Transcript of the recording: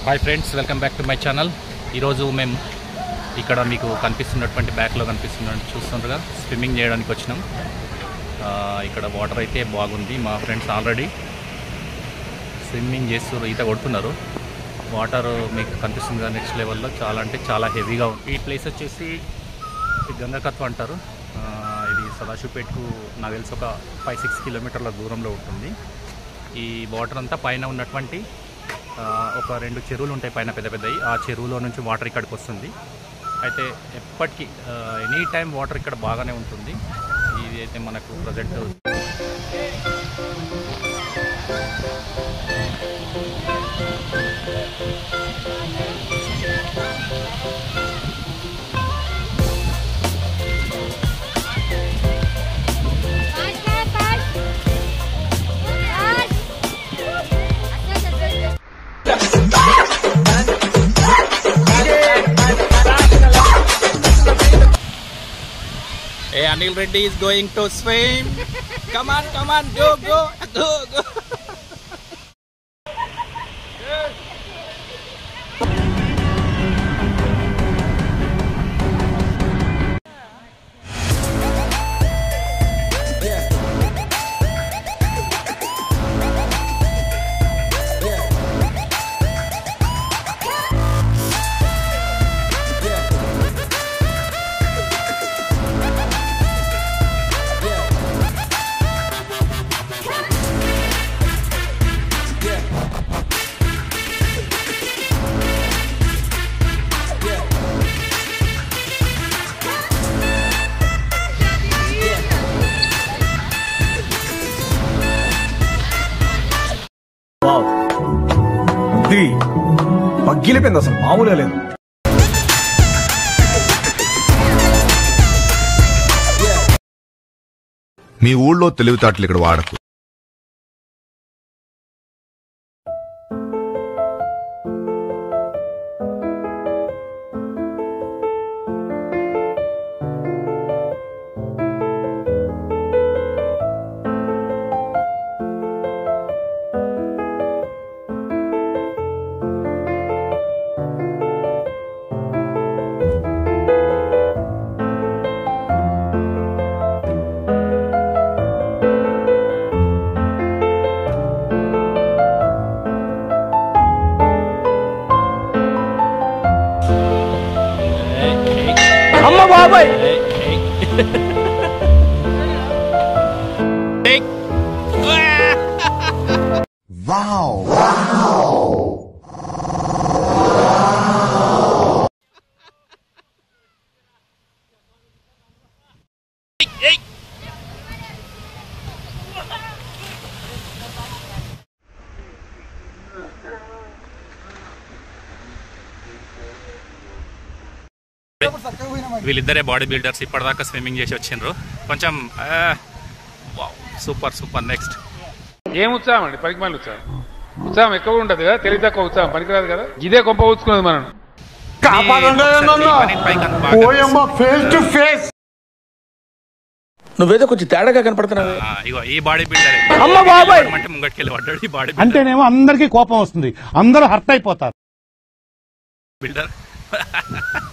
Hi friends welcome back to my channel ఈరోజు మేము ఇక్కడ మీకు కనిపిస్తున్నటువంటి బ్యాక్లో కనిపిస్తున్న చూస్తుండగా స్విమ్మింగ్ చేయడానికి వచ్చినాం ఆ, ఇక్కడ వాటర్ అయితే బాగుంది మా ఫ్రెండ్స్ ఆల్రెడీ స్విమ్మింగ్ చేస్తున్నారు ఈత కొడుతున్నారు వాటర్ మీకు కనిపిస్తుంది కదా నెక్స్ట్ లెవెల్లో చాలా అంటే చాలా హెవీగా ఉంది ఈ ప్లేస్ వచ్చేసి ఈ గంగకత్వ అంటారు ఆ, ఇది సదాశివపేటకు నాకు తెలిసి ఒక ఫైవ్ సిక్స్ కిలోమీటర్ల దూరంలో ఉంటుంది ఈ వాటర్ అంతా పైన ఉన్నటువంటి ఆ, ఒక రెండు చెరువులు ఉంటాయి పైన పెద్ద పెద్దవి ఆ చెరువులో నుంచి వాటర్ ఇక్కడికి వస్తుంది అయితే ఎప్పటికీ ఎనీ టైం వాటర్ ఇక్కడ బాగానే ఉంటుంది ఇది అయితే మనకు present Pass, pass, pass. Pass. Hey, Anil Reddy is going to swim. come on, come on, go, go, go, go. Wow ఇది పగ్గిలిపోయింది అసలు మామూలుగా లేదు మీ ఊళ్ళో తెలివితేటలు ఇక్కడ వాడకు అమ్మ బాబాయ్ వీళ్ళిద్దరే బాడీ బిల్డర్స్ ఇప్పటిదాకా స్విమ్మింగ్ చేసి వచ్చిండ్రు కొంచెం సూపర్ సూపర్ నెక్స్ట్ ఏం ఉత్సాహం అండి పనికి మళ్ళీ ఉత్సాహం ఉత్సాహం ఎక్కువ ఉంటుంది కదా తెలివి తక్కువ ఉత్సాహం పనికిరాదు కదా ఇదే గొప్ప ఊచుకున్నది మనం ఫేస్ టు ఫేస్ నువ్వేదో కొంచెం తేడాగా కనపడుతున్నావు ఇగో ఈ బాడీ బిల్డర్ అమ్మ బాబాయ్ అంటే ముంగటికెళ్ళి పడ్డాడు ఈ బాడీ అంటేనేమో అందరికీ కోపం వస్తుంది అందరూ హర్ట్ అయిపోతారు బిల్డర్